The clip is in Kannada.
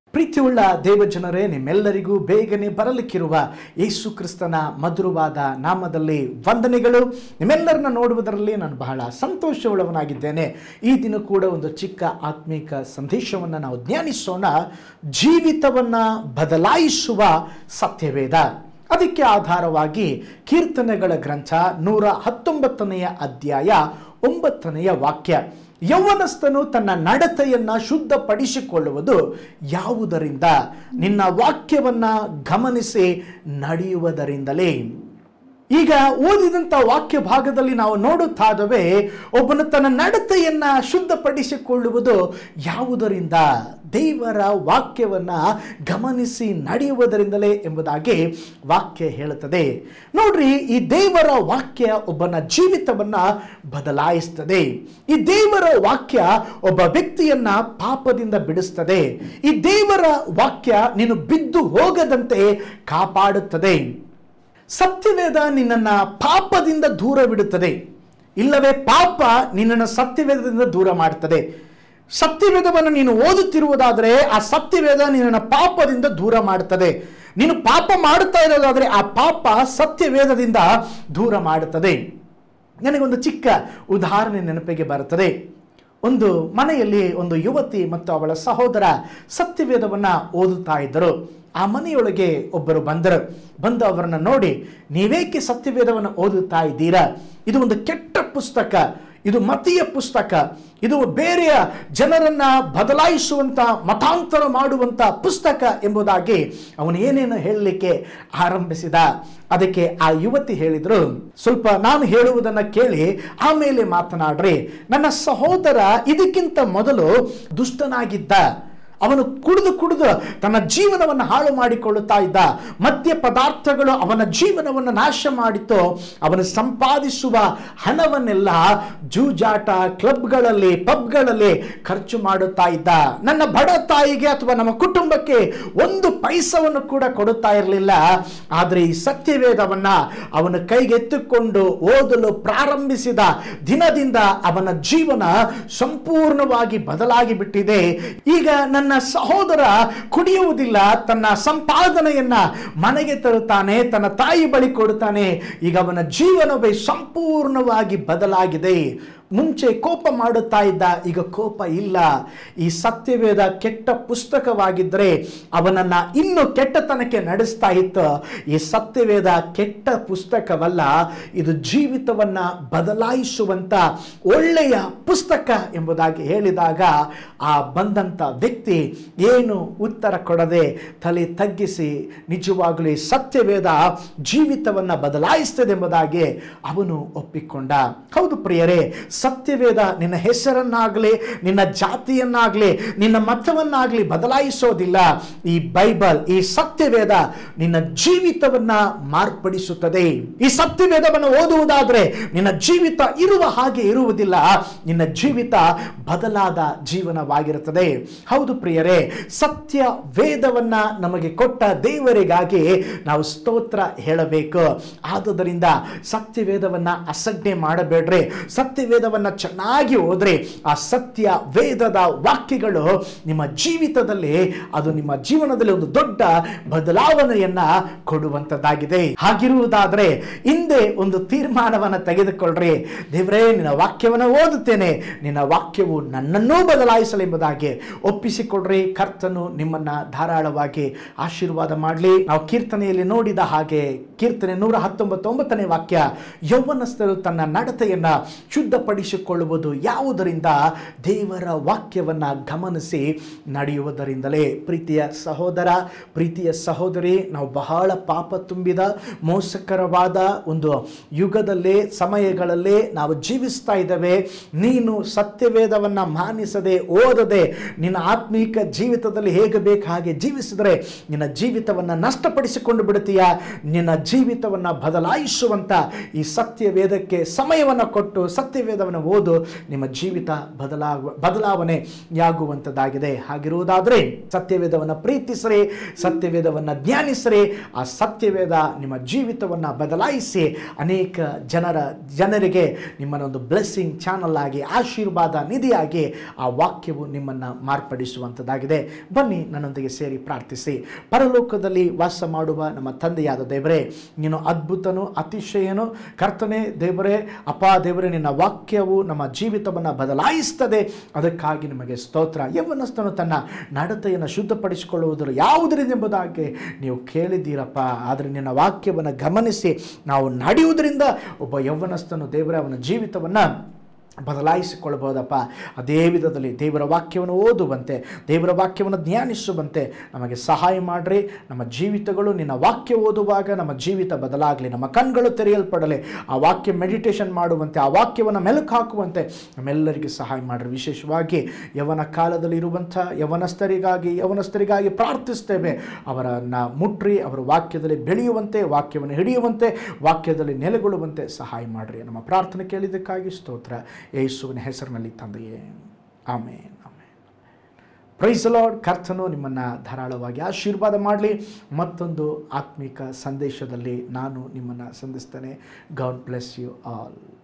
ಪ್ರೀತಿಯುಳ್ಳ ದೇವಜನರೇ ನಿಮ್ಮೆಲ್ಲರಿಗೂ ಬೇಗನೆ ಬರಲಿಕ್ಕಿರುವ ಯೇಸು ಕ್ರಿಸ್ತನ ಮಧುರವಾದ ನಾಮದಲ್ಲಿ ವಂದನೆಗಳು ನಿಮ್ಮೆಲ್ಲರನ್ನ ನೋಡುವುದರಲ್ಲಿ ನಾನು ಬಹಳ ಸಂತೋಷವುಳ್ಳವನಾಗಿದ್ದೇನೆ ಈ ದಿನ ಕೂಡ ಒಂದು ಚಿಕ್ಕ ಆತ್ಮೀಕ ಸಂದೇಶವನ್ನು ನಾವು ಧ್ಯಾನಿಸೋಣ ಜೀವಿತವನ್ನು ಬದಲಾಯಿಸುವ ಸತ್ಯವೇದ ಅದಕ್ಕೆ ಆಧಾರವಾಗಿ ಕೀರ್ತನೆಗಳ ಗ್ರಂಥ ನೂರ ಹತ್ತೊಂಬತ್ತನೆಯ ಅಧ್ಯಾಯ ಒಂಬತ್ತನೆಯ ವಾಕ್ಯ ಯೌವನಸ್ಥನು ತನ್ನ ನಡತೆಯನ್ನ ಶುದ್ಧಪಡಿಸಿಕೊಳ್ಳುವುದು ಯಾವುದರಿಂದ ನಿನ್ನ ವಾಕ್ಯವನ್ನ ಗಮನಿಸಿ ನಡೆಯುವುದರಿಂದಲೇ ಈಗ ಓದಿದಂಥ ವಾಕ್ಯ ಭಾಗದಲ್ಲಿ ನಾವು ನೋಡುತ್ತಾದವೇ ಒಬ್ಬನು ತನ್ನ ನಡತೆಯನ್ನ ಶುದ್ಧಪಡಿಸಿಕೊಳ್ಳುವುದು ಯಾವುದರಿಂದ ದೇವರ ವಾಕ್ಯವನ್ನ ಗಮನಿಸಿ ನಡೆಯುವುದರಿಂದಲೇ ಎಂಬುದಾಗಿ ವಾಕ್ಯ ಹೇಳುತ್ತದೆ ನೋಡ್ರಿ ಈ ದೇವರ ವಾಕ್ಯ ಒಬ್ಬನ ಜೀವಿತವನ್ನ ಬದಲಾಯಿಸ್ತದೆ ಈ ದೇವರ ವಾಕ್ಯ ಒಬ್ಬ ವ್ಯಕ್ತಿಯನ್ನ ಪಾಪದಿಂದ ಬಿಡಿಸ್ತದೆ ಈ ದೇವರ ವಾಕ್ಯ ನೀನು ಬಿದ್ದು ಹೋಗದಂತೆ ಕಾಪಾಡುತ್ತದೆ ಸತ್ಯವೇದ ನಿನ್ನನ್ನು ಪಾಪದಿಂದ ದೂರವಿಡುತ್ತದೆ ಇಲ್ಲವೇ ಪಾಪ ನಿನ್ನನ್ನು ಸತ್ಯವೇದದಿಂದ ದೂರ ಮಾಡುತ್ತದೆ ಸತ್ಯವೇದವನ್ನು ನೀನು ಓದುತ್ತಿರುವುದಾದರೆ ಆ ಸತ್ಯವೇದ ನಿನ್ನನ್ನು ಪಾಪದಿಂದ ದೂರ ಮಾಡುತ್ತದೆ ನೀನು ಪಾಪ ಮಾಡುತ್ತಾ ಇರೋದಾದರೆ ಆ ಪಾಪ ಸತ್ಯವೇದದಿಂದ ದೂರ ಮಾಡುತ್ತದೆ ನನಗೊಂದು ಚಿಕ್ಕ ಉದಾಹರಣೆ ನೆನಪಿಗೆ ಬರುತ್ತದೆ ಒಂದು ಮನೆಯಲ್ಲಿ ಒಂದು ಯುವತಿ ಮತ್ತು ಅವಳ ಸಹೋದರ ಸತ್ಯವೇದವನ್ನು ಓದುತ್ತಾ ಇದ್ದರು ಆ ಮನೆಯೊಳಗೆ ಒಬ್ಬರು ಬಂದರು ಬಂದು ಅವರನ್ನು ನೋಡಿ ನೀವೇಕೆ ಸತ್ಯವೇದವನ್ನು ಓದುತ್ತಾ ಇದ್ದೀರಾ ಇದು ಒಂದು ಕೆಟ್ಟ ಪುಸ್ತಕ ಇದು ಮತೀಯ ಪುಸ್ತಕ ಇದು ಬೇರೆಯ ಜನರನ್ನ ಬದಲಾಯಿಸುವಂತ ಮತಾಂತರ ಮಾಡುವಂತ ಪುಸ್ತಕ ಎಂಬುದಾಗಿ ಅವನು ಏನೇನು ಹೇಳಲಿಕ್ಕೆ ಆರಂಭಿಸಿದ ಅದಕ್ಕೆ ಆ ಯುವತಿ ಹೇಳಿದ್ರು ಸ್ವಲ್ಪ ನಾನು ಹೇಳುವುದನ್ನು ಕೇಳಿ ಆಮೇಲೆ ಮಾತನಾಡ್ರಿ ನನ್ನ ಸಹೋದರ ಇದಕ್ಕಿಂತ ಮೊದಲು ದುಷ್ಟನಾಗಿದ್ದ ಅವನು ಕುಡಿದು ಕುಡಿದು ತನ್ನ ಜೀವನವನ್ನು ಹಾಳು ಮಾಡಿಕೊಳ್ಳುತ್ತಾ ಇದ್ದ ಮದ್ಯ ಪದಾರ್ಥಗಳು ಅವನ ಜೀವನವನ್ನು ನಾಶ ಮಾಡಿತು ಅವನು ಸಂಪಾದಿಸುವ ಹಣವನ್ನೆಲ್ಲ ಜೂಜಾಟ ಕ್ಲಬ್ಗಳಲ್ಲಿ ಪಬ್ಗಳಲ್ಲಿ ಖರ್ಚು ಮಾಡುತ್ತಾ ಇದ್ದ ನನ್ನ ಬಡ ತಾಯಿಗೆ ಅಥವಾ ನಮ್ಮ ಕುಟುಂಬಕ್ಕೆ ಒಂದು ಪೈಸವನ್ನು ಕೂಡ ಕೊಡುತ್ತಾ ಇರಲಿಲ್ಲ ಆದರೆ ಈ ಸತ್ಯವೇದವನ್ನ ಅವನ ಕೈಗೆತ್ತಿಕೊಂಡು ಓದಲು ಪ್ರಾರಂಭಿಸಿದ ದಿನದಿಂದ ಅವನ ಜೀವನ ಸಂಪೂರ್ಣವಾಗಿ ಬದಲಾಗಿ ಬಿಟ್ಟಿದೆ ಈಗ ನನ್ನ ಸಹೋದರ ಕುಡಿಯುವುದಿಲ್ಲ ತನ್ನ ಸಂಪಾದನೆಯನ್ನ ಮನೆಗೆ ತರುತ್ತಾನೆ ತನ್ನ ತಾಯಿ ಬಳಿ ಕೊಡುತ್ತಾನೆ ಈಗ ಅವನ ಜೀವನವೇ ಸಂಪೂರ್ಣವಾಗಿ ಬದಲಾಗಿದೆ ಮುಂಚೆ ಕೋಪ ಮಾಡುತ್ತಾ ಇದ್ದ ಈಗ ಕೋಪ ಇಲ್ಲ ಈ ಸತ್ಯವೇದ ಕೆಟ್ಟ ಪುಸ್ತಕವಾಗಿದ್ದರೆ ಅವನನ್ನ ಇನ್ನು ಕೆಟ್ಟತನಕ್ಕೆ ನಡೆಸ್ತಾ ಇತ್ತು ಈ ಸತ್ಯವೇದ ಕೆಟ್ಟ ಪುಸ್ತಕವಲ್ಲ ಇದು ಜೀವಿತವನ್ನ ಬದಲಾಯಿಸುವಂತ ಒಳ್ಳೆಯ ಪುಸ್ತಕ ಎಂಬುದಾಗಿ ಹೇಳಿದಾಗ ಆ ಬಂದಂತ ವ್ಯಕ್ತಿ ಏನು ಉತ್ತರ ಕೊಡದೆ ತಲೆ ತಗ್ಗಿಸಿ ನಿಜವಾಗಲೂ ಈ ಸತ್ಯವೇದ ಜೀವಿತವನ್ನ ಬದಲಾಯಿಸ್ತದೆ ಎಂಬುದಾಗಿ ಅವನು ಒಪ್ಪಿಕೊಂಡ ಹೌದು ಪ್ರಿಯರೇ ಸತ್ಯವೇದ ನಿನ್ನ ಹೆಸರನ್ನಾಗಲಿ ನಿನ್ನ ಜಾತಿಯನ್ನಾಗಲಿ ನಿನ್ನ ಮತವನ್ನಾಗಲಿ ಬದಲಾಯಿಸೋದಿಲ್ಲ ಈ ಬೈಬಲ್ ಈ ಸತ್ಯವೇದ ನಿನ್ನ ಜೀವಿತವನ್ನ ಮಾರ್ಪಡಿಸುತ್ತದೆ ಈ ಸತ್ಯವೇದವನ್ನು ಓದುವುದಾದ್ರೆ ನಿನ್ನ ಜೀವಿತ ಇರುವ ಹಾಗೆ ಇರುವುದಿಲ್ಲ ನಿನ್ನ ಜೀವಿತ ಬದಲಾದ ಜೀವನವಾಗಿರುತ್ತದೆ ಹೌದು ಪ್ರಿಯರೇ ಸತ್ಯ ವೇದವನ್ನ ನಮಗೆ ಕೊಟ್ಟ ದೇವರಿಗಾಗಿ ನಾವು ಸ್ತೋತ್ರ ಹೇಳಬೇಕು ಆದುದರಿಂದ ಸತ್ಯವೇದವನ್ನ ಅಸಡ್ಡೆ ಮಾಡಬೇಡ್ರಿ ಸತ್ಯವೇದವನ್ನ ಚೆನ್ನಾಗಿ ಹೋದ್ರೆ ಆ ಸತ್ಯ ವೇದದ ವಾಕ್ಯಗಳು ನಿಮ್ಮ ಜೀವಿತದಲ್ಲಿ ಅದು ನಿಮ್ಮ ಜೀವನದಲ್ಲಿ ಒಂದು ದೊಡ್ಡ ಬದಲಾವಣೆಯನ್ನ ಕೊಡುವಂತದ್ದಾಗಿದೆ ಹಾಗಿರುವುದಾದ್ರೆ ಹಿಂದೆ ಒಂದು ತೀರ್ಮಾನವನ್ನ ತೆಗೆದುಕೊಳ್ಳ್ರಿ ದೇವರೇ ನಿನ್ನ ವಾಕ್ಯವನ್ನು ಓದುತ್ತೇನೆ ನಿನ್ನ ವಾಕ್ಯವು ನನ್ನನ್ನೂ ಬದಲಾಯಿಸಲೆಂಬುದಾಗಿ ಒಪ್ಪಿಸಿಕೊಡ್ರಿ ಕರ್ತನು ನಿಮ್ಮನ್ನ ಧಾರಾಳವಾಗಿ ಆಶೀರ್ವಾದ ಮಾಡಲಿ ನಾವು ಕೀರ್ತನೆಯಲ್ಲಿ ನೋಡಿದ ಹಾಗೆ ಕೀರ್ತನೆ ನೂರ ಹತ್ತೊಂಬತ್ತೊಂಬತ್ತನೇ ವಾಕ್ಯ ಯೌವನಸ್ಥರು ತನ್ನ ನಡತೆಯನ್ನ ಶುದ್ಧಪಡಿಸಿಕೊಳ್ಳುವುದು ಯಾವುದರಿಂದ ದೇವರ ವಾಕ್ಯವನ್ನ ಗಮನಿಸಿ ನಡೆಯುವುದರಿಂದಲೇ ಪ್ರೀತಿಯ ಸಹೋದರ ಪ್ರೀತಿಯ ಸಹೋದರಿ ನಾವು ಬಹಳ ಪಾಪ ತುಂಬಿದ ಮೋಸಕರವಾದ ಒಂದು ಯುಗದಲ್ಲೇ ಸಮಯಗಳಲ್ಲೇ ನಾವು ಜೀವಿಸ್ತಾ ಇದ್ದೇವೆ ನೀನು ಸತ್ಯವೇದವನ್ನ ಮಾನಿಸದೆ ಓದದೆ ನಿನ್ನ ಆತ್ಮೀಕ ಜೀವಿತದಲ್ಲಿ ಹೇಗೆ ಬೇಕು ಹಾಗೆ ಜೀವಿಸಿದರೆ ನಿನ್ನ ಜೀವಿತವನ್ನು ನಷ್ಟಪಡಿಸಿಕೊಂಡು ಬಿಡುತ್ತೀಯ ನಿನ್ನ ಜೀವಿತವನ್ನು ಬದಲಾಯಿಸುವಂತ ಈ ಸತ್ಯವೇದಕ್ಕೆ ಸಮಯವನ್ನು ಕೊಟ್ಟು ಸತ್ಯವೇದವನ್ನು ವಾಕ್ಯವನ್ನು ಓದು ನಿಮ್ಮ ಜೀವಿತ ಬದಲಾಗುವ ಬದಲಾವಣೆಯಾಗುವಂಥದ್ದಾಗಿದೆ ಹಾಗಿರುವುದಾದರೆ ಸತ್ಯವೇದವನ್ನು ಪ್ರೀತಿಸ್ರಿ ಸತ್ಯವೇದವನ್ನು ಜ್ಞಾನಿಸ್ರಿ ಆ ಸತ್ಯವೇದ ನಿಮ್ಮ ಜೀವಿತವನ್ನು ಬದಲಾಯಿಸಿ ಅನೇಕ ಜನರ ಜನರಿಗೆ ನಿಮ್ಮನ್ನೊಂದು ಬ್ಲೆಸ್ಸಿಂಗ್ ಚಾನಲ್ ಆಗಿ ಆಶೀರ್ವಾದ ನಿಧಿಯಾಗಿ ಆ ವಾಕ್ಯವು ನಿಮ್ಮನ್ನು ಮಾರ್ಪಡಿಸುವಂಥದ್ದಾಗಿದೆ ಬನ್ನಿ ನನ್ನೊಂದಿಗೆ ಸೇರಿ ಪ್ರಾರ್ಥಿಸಿ ಪರಲೋಕದಲ್ಲಿ ವಾಸ ಮಾಡುವ ನಮ್ಮ ತಂದೆಯಾದ ದೇವರೇ ನೀನು ಅದ್ಭುತನು ಅತಿಶಯನು ಕರ್ತನೆ ದೇವರೇ ಅಪ್ಪ ದೇವರೇ ನಿನ್ನ ವಾಕ್ಯವು ನಮ್ಮ ಜೀವಿತವನ್ನು ಬದಲಾಯಿಸ್ತದೆ ಅದಕ್ಕಾಗಿ ನಿಮಗೆ ಸ್ತೋತ್ರ ಯವನಸ್ಥನು ತನ್ನ ನಡತೆಯನ್ನು ಶುದ್ಧಪಡಿಸಿಕೊಳ್ಳುವುದರ ಯಾವುದರಿಂದ ಎಂಬುದಾಗಿ ನೀವು ಕೇಳಿದ್ದೀರಪ್ಪ ಆದರೆ ನಿನ್ನ ವಾಕ್ಯವನ್ನು ಗಮನಿಸಿ ನಾವು ನಡೆಯುವುದರಿಂದ ಒಬ್ಬ ಯೌವನಸ್ಥನು ದೇವರ ಅವನ ಜೀವಿತವನ್ನು ಬದಲಾಯಿಸಿಕೊಳ್ಬೋದಪ್ಪ ಅದೇ ವಿಧದಲ್ಲಿ ದೇವರ ವಾಕ್ಯವನ್ನು ಓದುವಂತೆ ದೇವರ ವಾಕ್ಯವನ್ನು ಧ್ಯಾನಿಸುವಂತೆ ನಮಗೆ ಸಹಾಯ ಮಾಡಿರಿ ನಮ್ಮ ಜೀವಿತಗಳು ನಿನ್ನ ವಾಕ್ಯ ಓದುವಾಗ ನಮ್ಮ ಜೀವಿತ ಬದಲಾಗಲಿ ನಮ್ಮ ಕಣ್ಗಳು ತೆರೆಯಲ್ಪಡಲಿ ಆ ವಾಕ್ಯ ಮೆಡಿಟೇಷನ್ ಮಾಡುವಂತೆ ಆ ವಾಕ್ಯವನ್ನು ಮೆಲುಕು ಹಾಕುವಂತೆ ನಮ್ಮೆಲ್ಲರಿಗೆ ಸಹಾಯ ಮಾಡಿರಿ ವಿಶೇಷವಾಗಿ ಯವನ ಕಾಲದಲ್ಲಿ ಇರುವಂಥ ಯವನಸ್ಥರಿಗಾಗಿ ಯವನಸ್ಥರಿಗಾಗಿ ಪ್ರಾರ್ಥಿಸ್ತೇವೆ ಅವರನ್ನು ಮುಟ್ರಿ ಅವರ ವಾಕ್ಯದಲ್ಲಿ ಬೆಳೆಯುವಂತೆ ವಾಕ್ಯವನ್ನು ಹಿಡಿಯುವಂತೆ ವಾಕ್ಯದಲ್ಲಿ ನೆಲೆಗೊಳ್ಳುವಂತೆ ಸಹಾಯ ಮಾಡಿರಿ ನಮ್ಮ ಪ್ರಾರ್ಥನೆ ಕೇಳಿದ್ದಕ್ಕಾಗಿ ಸ್ತೋತ್ರ ಯೇಸುವಿನ ಹೆಸರಿನಲ್ಲಿ ತಂದೆಯೇ ಆಮೇನ್ ಆಮೇನ್ ಪ್ರೈಸ್ ಲಾರ್ಡ್ ಕರ್ತನು ನಿಮ್ಮನ್ನು ಧಾರಾಳವಾಗಿ ಆಶೀರ್ವಾದ ಮಾಡಲಿ ಮತ್ತೊಂದು ಆತ್ಮಿಕ ಸಂದೇಶದಲ್ಲಿ ನಾನು ನಿಮ್ಮನ್ನು ಸಂಧಿಸ್ತೇನೆ ಗಾಡ್ ಬ್ಲೆಸ್ ಯು ಆಲ್